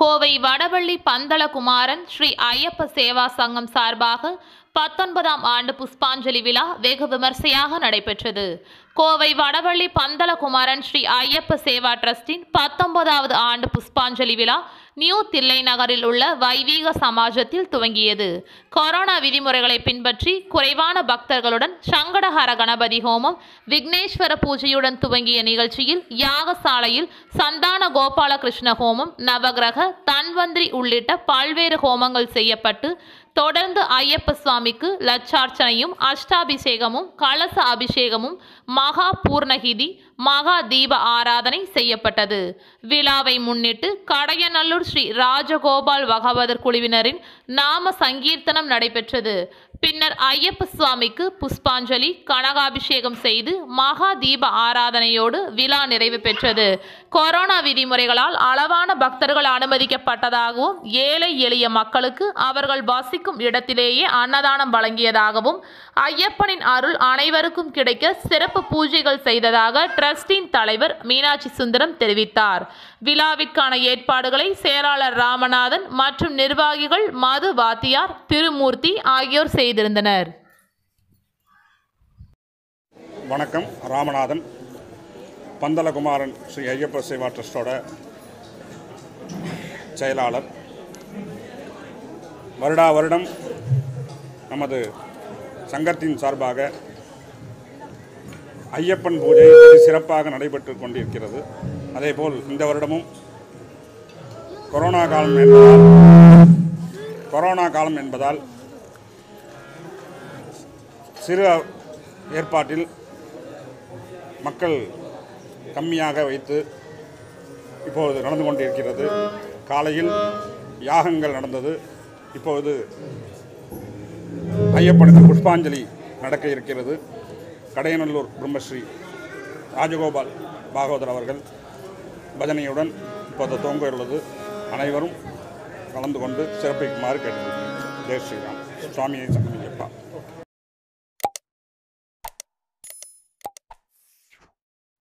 கோவை வடவள்ளி பந்தளகுமாரன் ஸ்ரீ ஐயப்ப சேவா சங்கம் சார்பாக பத்தொன்பதாம் ஆண்டு புஷ்பாஞ்சலி விழா வெகு விமர்சையாக நடைபெற்றது கோவை வடவள்ளி பந்தளகுமாரன் ஸ்ரீ ஐயப்ப சேவா டிரஸ்டின் பத்தொன்பதாவது ஆண்டு புஷ்பாஞ்சலி விழா நியூ தில்லை நகரில் உள்ள வைவீக சமாஜத்தில் துவங்கியது கொரோனா விதிமுறைகளை பின்பற்றி குறைவான பக்தர்களுடன் சங்கடஹர கணபதி ஹோமம் விக்னேஸ்வர பூஜையுடன் துவங்கிய நிகழ்ச்சியில் யாகசாலையில் சந்தான கோபாலகிருஷ்ண ஹோமம் நவகிரக தன்வந்திரி உள்ளிட்ட பல்வேறு ஹோமங்கள் செய்யப்பட்டு தொடர்ந்து ஐயப்ப சுவாமிக்கு லட்சார்ச்சனையும் அஷ்டாபிஷேகமும் கலச அபிஷேகமும் மகா பூர்ணகிதி மகா தீப ஆராதனை செய்யப்பட்டது விழாவை முன்னிட்டு கடையநல்லூர் ஸ்ரீ ராஜகோபால் பகவதர் குழுவினரின் நாம சங்கீர்த்தனம் நடைபெற்றது பின்னர் ஐயப்ப சுவாமிக்கு புஷ்பாஞ்சலி கனகாபிஷேகம் செய்து மகா தீப ஆராதனையோடு விழா நிறைவு பெற்றது கொரோனா விதிமுறைகளால் அளவான பக்தர்கள் அனுமதிக்கப்பட்டதாகவும் ஏழை எளிய மக்களுக்கு அவர்கள் வசிக்கும் இடத்திலேயே அன்னதானம் வழங்கியதாகவும் ஐயப்பனின் அருள் அனைவருக்கும் கிடைக்க சிறப்பு பூஜைகள் செய்ததாக டிரஸ்டின் தலைவர் மீனாட்சி சுந்தரம் தெரிவித்தார் விழாவிற்கான ஏற்பாடுகளை செயலாளர் ராமநாதன் மற்றும் நிர்வாகிகள் மது வாத்தியார் திருமூர்த்தி ஆகியோர் செய்திருந்தனர் வணக்கம் ராமநாதன் பந்தலகுமாரன் ஸ்ரீ ஐயப்ப சேவா ட்ரஸ்டோட செயலாளர் வருடா வருடம் நமது சங்கத்தின் சார்பாக ஐயப்பன் பூஜை வெகு சிறப்பாக நடைபெற்று கொண்டிருக்கிறது அதேபோல் இந்த வருடமும் கொரோனா காலம் என்பதால் கொரோனா காலம் என்பதால் சிறு ஏற்பாட்டில் மக்கள் கம்மியாக வைத்து இப்பொழுது நடந்து கொண்டிருக்கிறது காலையில் யாகங்கள் நடந்தது இப்பொழுது ஐயப்பனுக்கு புஷ்பாஞ்சலி நடக்க இருக்கிறது கடையநல்லூர் பிரம்மஸ்ரீ ராஜகோபால் பாகவதர் அவர்கள் பஜனையுடன் இப்போது துவங்க உள்ளது அனைவரும் கலந்து கொண்டு சிறப்பிக்குமாறு கேட்டுக்கொள்கிறேன் ஜெய் ஸ்ரீராம் சுவாமியை சரணம்